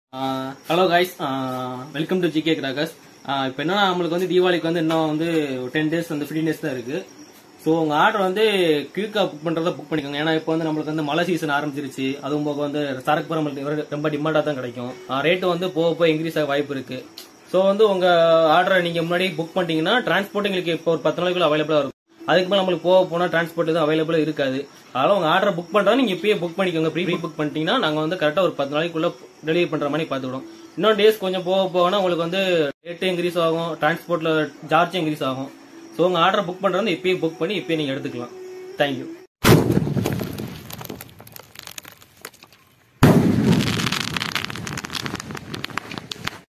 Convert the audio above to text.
hello guys welcome to GK crackers இப்போ என்னன்னா நம்மளுக்கு வந்து தீபாவளிக்கு வந்து இன்னும் வந்து டென் டேஸ் வந்து ஃபிஃப்டீன் டேஸ் தான் இருக்கு ஸோ உங்க ஆர்டர் வந்து குயிக்கா புக் பண்றத புக் பண்ணிக்கோங்க ஏன்னா இப்போ வந்து நம்மளுக்கு வந்து மழை சீசன் ஆரம்பிச்சிருச்சு அதுவும் போக வந்து சரக்கு பரம் ரொம்ப டிமாண்டா தான் கிடைக்கும் ரேட்டு வந்து போக போக இன்க்ரீஸ் ஆக வாய்ப்பு இருக்கு ஸோ வந்து உங்க ஆர்டரை நீங்க முன்னாடி புக் பண்ணிட்டீங்கன்னா டிரான்ஸ்போர்ட் எங்களுக்கு இப்போ ஒரு பத்து நாளைக்குள்ள அவைலபிளா இருக்கும் அதுக்கு மேலே நம்மளுக்கு போக போனால் டிரான்ஸ்போர்ட் எதுவும் அவைலபிளாக இருக்காது அதனால உங்க ஆர்டர் புக் பண்றதா நீங்க இப்பயே புக் பண்ணிக்கோங்க ப்ரீ புக் பண்ணிட்டீங்கன்னா நாங்க வந்து கரெக்டா ஒரு பத்து நாளைக்குள்ள டெலிவரி பண்ற மாதிரி பார்த்துக்கிடும் இன்னும் டேஸ் கொஞ்சம் போக போகனா உங்களுக்கு வந்து ரேட்டு இன்க்ரீஸ் ஆகும் டிரான்ஸ்போர்ட்ல சார்ஜ் இன்க்ரீஸ் ஆகும் ஸோ உங்க ஆர்டர் புக் பண்றது இப்பயே புக் பண்ணி இப்பயே நீங்க எடுத்துக்கலாம் தேங்க்யூ